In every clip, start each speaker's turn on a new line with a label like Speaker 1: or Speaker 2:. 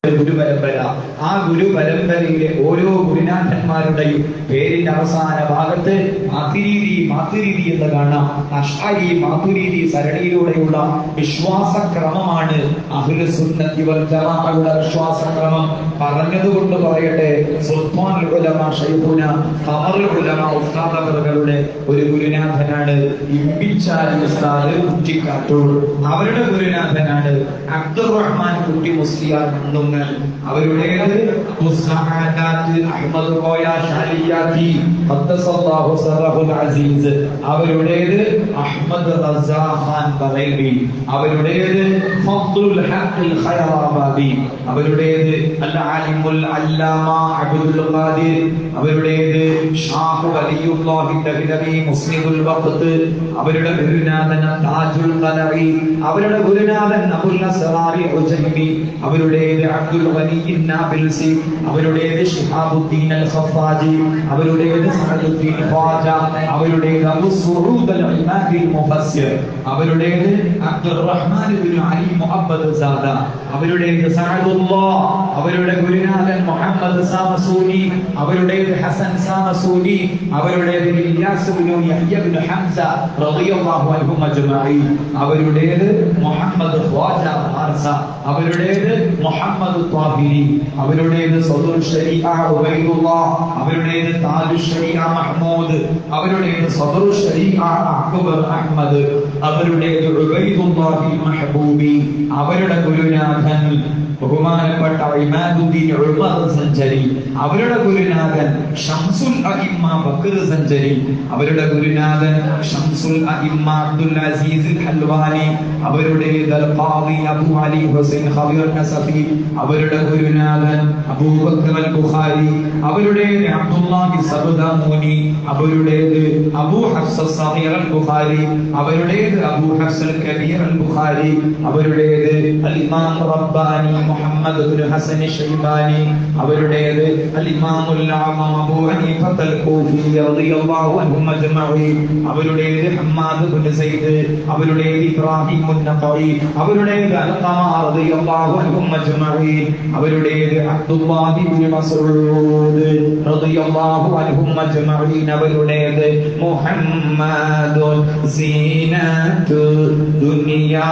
Speaker 1: ഗുരു പരമ്പര ആ ഗുരു പരമ്പരയിലെ ഓരോ ഗുരുനാഥന്മാരുടെയും പേരിന്റെ അവസാന ഭാഗത്ത് മാതിരീതി മാതുരീതി എന്ന് കാണാം അഷ്അരി മാതുരീതി സരണിയിലൂടെയുള്ള വിശ്വാസക്രമമാണ് അഹ്ലു സുന്നത്തി വൽ ജമാഅയുടെ വിശ്വാസക്രമം പറഞ്ഞതുകൊണ്ട് പറയട്ടെ സുൽത്താൻ ഉലമ ഷൈഖുന ഖമറുൽ ഉലമ ഉസ്താദ് അവറുകളുടെ ഒരു ഗുരുനാഥനാണ് ഇമ്പിച്ചാലി ഉസ്താദ് കുറ്റിക്കാട്ടൂർ അവരുടെ ഗുരുനാഥനാണ് അബ്ദുറഹ്മാൻ കുട്ടി മുസ്ലിയാർ മണ്ണുങ്ങൽ അവരുടേത് ഉസ്സഹാദാത്ത് അഹ്മദ് കോയ ഷാലിയാത്തി ഖദ്ദസല്ലാഹു സറഹുൽ അസീസ് അവരുടേത് അഹ്മദ് റസാഖാൻ ബറൈലി അവരുടേത് ഫദ്ലുൽ ഹഖിൽ ഖൈറാബാദി അവരുടേത് അൽ ആലിമുൽ അല്ലാമ അബ്ദുൽ ഖാദിർ അവരുടേത് ഷാഹു വലിയുല്ലാഹി ദഹ്ലവി മുസ്ലിമുൽ വഖത്ത് അവരുടെ ഗുരുനാഥൻ താജുൽ ഖലറി അവരുടെ ഗുരുനാഥൻ അബുൽ നസറാരി ഉജൈബി അവരുടേത് അബ്ദുൽ ഗനി നാബിൽസി അവരുടേത് ഷിഹാബുദ്ദീൻ അൽ ഖഫാജി അവരുടേത് സഅദുദ്ദീൻ ഖാജ അവരുടേത് അബു സുഊദ് അൽ ഇമാദി മുഫസ്സിർ അവരുടേത് അബ്ദുർ റഹ്മാൻ ഇബ്നു അലി മുഹമ്മദ് സാദ അവരുടേത് സഅദുല്ലാഹ് അവരുടെ ഗുരുനാഥൻ മുഹമ്മദ് സാമസൂനി അവരുടേത് ഹസൻ സാമസൂനി അവരുടേത് ഇല്യാസ് ഇബ്നു യഹ്യ ഇബ്നു ഹംസ റളിയല്ലാഹു അൻഹും അജ്മഈൻ അവരുടേത് മുഹമ്മദ് ഖ്വാജ ഫാർസ അവരുടേത് മുഹമ്മദ് ത്വാഹിരി അവരുടേത് സദുൽ ശരീഅ ഉബൈദുല്ലാഹ് അവരുടേത് താജു ശരീഅ മഹ്മൂദ് അവരുടേത് സദുൽ ശരീഅ അക്ബർ അഹ്മദ് അവരുടേത് ഉബൈദുല്ലാഹി മഹബൂബി അവരുടെ ഗുരുനാഥൻ ബഹുമാനപ്പെട്ട ഇമാദുദ്ദീൻ ഉമർ സഞ്ചരി അവരുടെ ഗുരുനാഥൻ ഷംസുൽ അഹിമ്മ ബക്കർ സഞ്ചരി അവരുടെ ഗുരുനാഥൻ ഷംസുൽ അഹിമ്മ അബ്ദുൽ അസീസ് ഹൽവാനി അവരുടെ ഖാദി അബു അലി ഹുസൈൻ ഖബീർ നസഫി അവരുടെ ഗുരുനാഥൻ അബൂബക്കർ അൽ ബുഖാരി അവരുടെ അബ്ദുല്ലാഹി സബദാമൂനി അവരുടേത് അബൂ ഹഫ്സ സഗീർ അൽ ബുഖാരി അവരുടേത് അബൂ ഹഫ്സ അൽ കബീർ അൽ ബുഖാരി അവരുടേത് അൽ ഇമാം റബ്ബാനി മുഹമ്മദ് ഇബ്നു ഹസൻ ഷൈബാനി അവരുടേത് അൽ ഇമാം അൽ അഅമം അബൂ ഹനീഫ അൽ കൂഫി റളിയല്ലാഹു അൻഹും അജ്മഈൻ അവരുടേത് ഹമ്മാദ് ഇബ്നു സൈദ് അവരുടേത് ഇബ്രാഹിം അൻ-നഖയി അവരുടേത് അൽഖമ റളിയല്ലാഹു അൻഹും അജ്മഈൻ അവരുടേത് അബ്ദുല്ലാഹി ഇബ്നു മസ്ഊദ് റളിയല്ലാഹു അൻഹും അജ്മഈൻ അവരുടേത് മുഹമ്മദുൻ സീനത്തു ദുനിയാ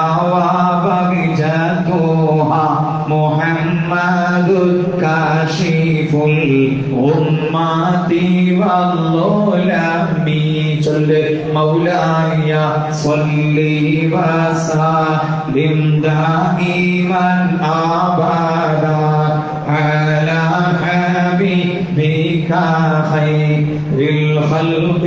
Speaker 1: വബഹജതുഹാ മുഹമ്മദുൻ കാശിഫുൽ ഉമ്മത്തി വല്ലുലമി ചൊല്ല് മൗലായ സ്വല്ലി വസല്ലിം ദായിമൻ അബദാ على حبيبك خير الخلق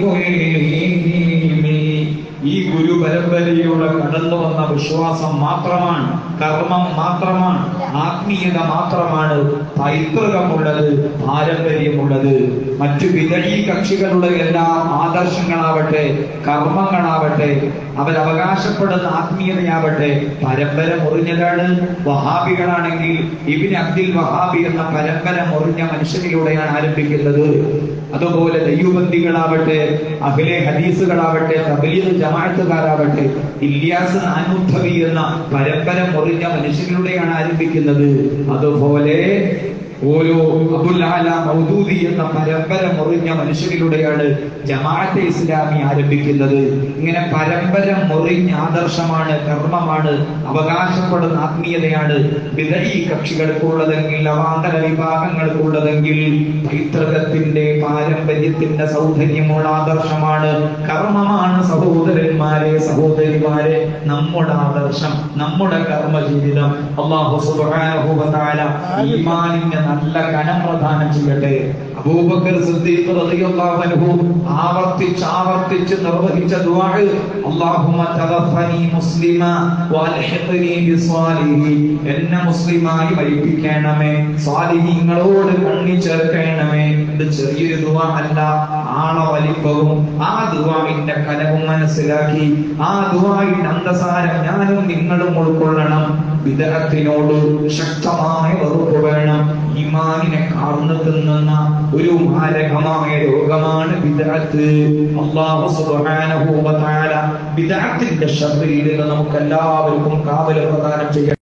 Speaker 1: كلهم ഈ ഗുരു പരമ്പരയിലൂടെ കടന്നു വന്ന വിശ്വാസം മാത്രമാണ് കർമ്മം മാത്രമാണ് ആത്മീയത മാത്രമാണ് പൈതൃകമുള്ളത് പാരമ്പര്യമുള്ളത് മറ്റു വിതഴി കക്ഷികളുടെ എല്ലാ ആദർശങ്ങളാവട്ടെ കർമ്മങ്ങളാവട്ടെ അവരവകാശപ്പെടുന്ന ആത്മീയതയാവട്ടെ പരമ്പര മുറിഞ്ഞതാണ് വഹാബികളാണെങ്കിൽ ഇബിൻ അബ്ദുൽ വഹാബി എന്ന പരമ്പര മുറിഞ്ഞ മനുഷ്യനിലൂടെയാണ് ആരംഭിക്കുന്നത് അതുപോലെ ദൈവബന്ധികളാവട്ടെ അഖിലെ ഹദീസുകളാവട്ടെ തബലീഗ് ജമാഅത്തുകാരാവട്ടെ ഇല്യാസ് നാനൂദ്ധവി എന്ന പരമ്പര മുറിഞ്ഞ മനുഷ്യനിലൂടെയാണ് ആരംഭിക്കുന്നത് അതുപോലെ ഓരോ അബുൽ ആല മൗദൂദി എന്ന പരമ്പര മുറിഞ്ഞ മനുഷ്യരിലൂടെയാണ് ജമാഅത്തെ ഇസ്ലാമി ആരംഭിക്കുന്നത് ഇങ്ങനെ പരമ്പര മുറിഞ്ഞ ആദർശമാണ് കർമ്മമാണ് അവകാശപ്പെടുന്ന ആത്മീയതയാണ് വിതഴി കക്ഷികൾക്കുള്ളതെങ്കിൽ അവാന്തര വിഭാഗങ്ങൾക്കുള്ളതെങ്കിൽ പൈതൃകത്തിന്റെ പാരമ്പര്യത്തിന്റെ സൗന്ദര്യമുള്ള ആദർശമാണ് കർമ്മമാണ് സഹോദരന്മാരെ സഹോദരിമാരെ നമ്മുടെ ആദർശം നമ്മുടെ കർമ്മ ജീവിതം അള്ളാഹു സുബ്ഹാനഹു വ തആല ഈമാനിന്റെ നല്ല കനം പ്രദാനം ചെയ്യട്ടെ അബൂബക്കർ സിദ്ദീഖ് റളിയല്ലാഹു അൻഹു ആവർത്തിച്ച് ആവർത്തിച്ച് നിർവഹിച്ച ദുആ അല്ലാഹുമ്മ തവഫനി മുസ്ലിമ വൽഹിഖ്നി ബിസ്വാലിഹീൻ എന്നെ മുസ്ലിമായി മരിപ്പിക്കണമേ സ്വാലിഹീങ്ങളോട് കണ്ണി ചേർക്കണമേ ഇത് ചെറിയൊരു ദുആ അല്ല ആള വലിപ്പവും ആ ദുആഇന്റെ കലവും മനസ്സിലാക്കി ആ ദുആഇന്റെ അന്തസാരം ഞാനും നിങ്ങളും ഉൾക്കൊള്ളണം വിദഗ്ധത്തിനോട് ശക്തമായ വെറുപ്പ് വേണം ഈമാനിനെ കാർന്നു തിന്നുന്ന ഒരു മാരകമായ രോഗമാണ് വിദഗ്ധത്ത് അള്ളാഹു സുബ്ഹാനഹു വ തആല വിദഗ്ധത്തിന്റെ ഷർറിൽ നിന്ന് നമുക്ക് എല്ലാവർക്കും കാവൽ പ്രദാനം ചെയ്യണം